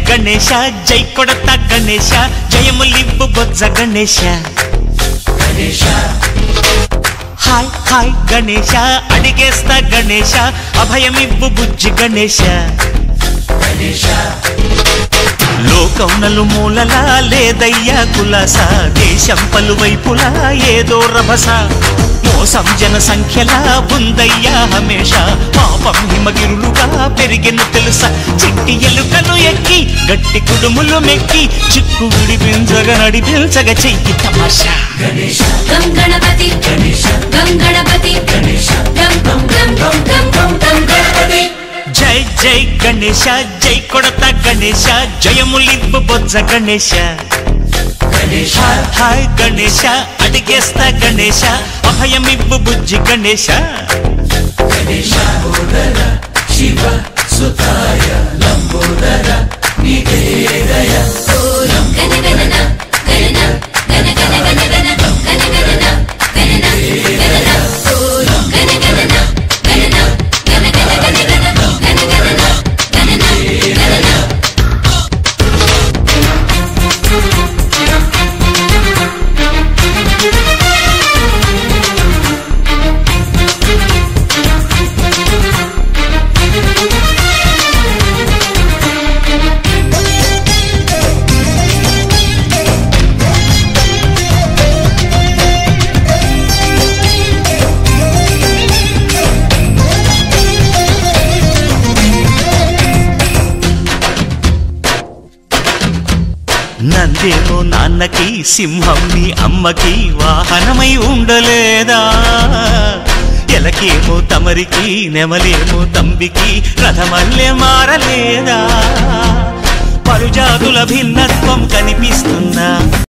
గణేశ జై కొడత గణేశ జయములివ్వు బొజ్జ గణేశ హాయ్ హాయ్ గణేశ అడిగేస్తా గణేశ అభయమివ్వు బుజ్జి గణేశ లోకం నలుమూలలా లేదయ్యా కులాస దేశం పలువైపులా ఏదో రభస మోసం జన సంఖ్యలా ఉందయ్యా హమేష పాపం హిమగిరులుగా పెరిగిన తెలుసా చిట్టి ఎలుకలు ఎక్కి గట్టి కుడుములు మెక్కి చిక్కు విడిపించగ నడిపించగ చెయ్యి తమాషా గం గణపతి గం గణపతి గం గం గం గం గం గం గం గణపతి జై జై గణేశ జై కొడత గణేశ జయములివ్వు బొజ్జ గణేశ హాయ్ హాయ్ గణేశ అడిగేస్తా గణేశ అభయమివ్వు బుజ్జి గణేశ ఓం గణ గణన గణన గణ గణ గణ గణ గణ గణన గణన గణన ఓం గణ గణన గణన గణ గణ గణ గణ గణ గణన గణన గణన నందేమో నాన్నకి సింహం నీ అమ్మకి వాహనమై ఉండలేదా ఎలకేమో తమరికి నెమలేమో తంబికి రథమల్లే మారలేదా పలుజాతుల భిన్నత్వం కనిపిస్తున్నా